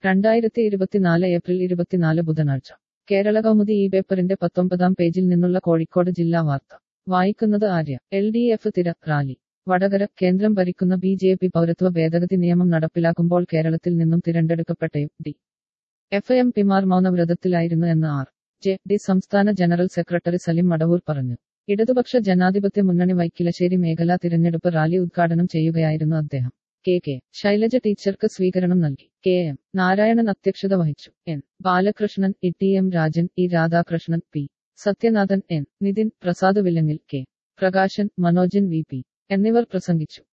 രണ്ടായിരത്തി ഇരുപത്തിനാല് ഏപ്രിൽ ഇരുപത്തിനാല് ബുധനാഴ്ച കേരള കൗമുദി ഈ പേപ്പറിന്റെ പത്തൊമ്പതാം പേജിൽ നിന്നുള്ള കോഴിക്കോട് ജില്ലാ വാർത്ത വായിക്കുന്നത് ആര്യ എൽ ഡി എഫ് തിര റാലി വടകര കേന്ദ്രം ഭരിക്കുന്ന ബി ജെ പി പൗരത്വ ഭേദഗതി നിയമം നടപ്പിലാക്കുമ്പോൾ കേരളത്തിൽ നിന്നും തിരഞ്ഞെടുക്കപ്പെട്ട യു ഡി എഫ് എം പിമാർ മൗനവ്രതത്തിലായിരുന്നു എന്ന് ആർ ജെ ഡി സംസ്ഥാന ജനറൽ സെക്രട്ടറി സലിം മടവൂർ പറഞ്ഞു ഇടതുപക്ഷ ജനാധിപത്യ മുന്നണി വൈക്കിലശ്ശേരി മേഖലാ തിരഞ്ഞെടുപ്പ് റാലി ഉദ്ഘാടനം ചെയ്യുകയായിരുന്നു അദ്ദേഹം കെ കെ ശൈലജ ടീച്ചർക്ക് സ്വീകരണം നൽകി കെ എം നാരായണൻ അധ്യക്ഷത വഹിച്ചു N Balakrishnan E T M Rajan E Radhakrishnan P Sathyanathan N Nithin Prasad Villangil K Prakashan Manojan V P എന്നിവർ പ്രസംഗിച്ചു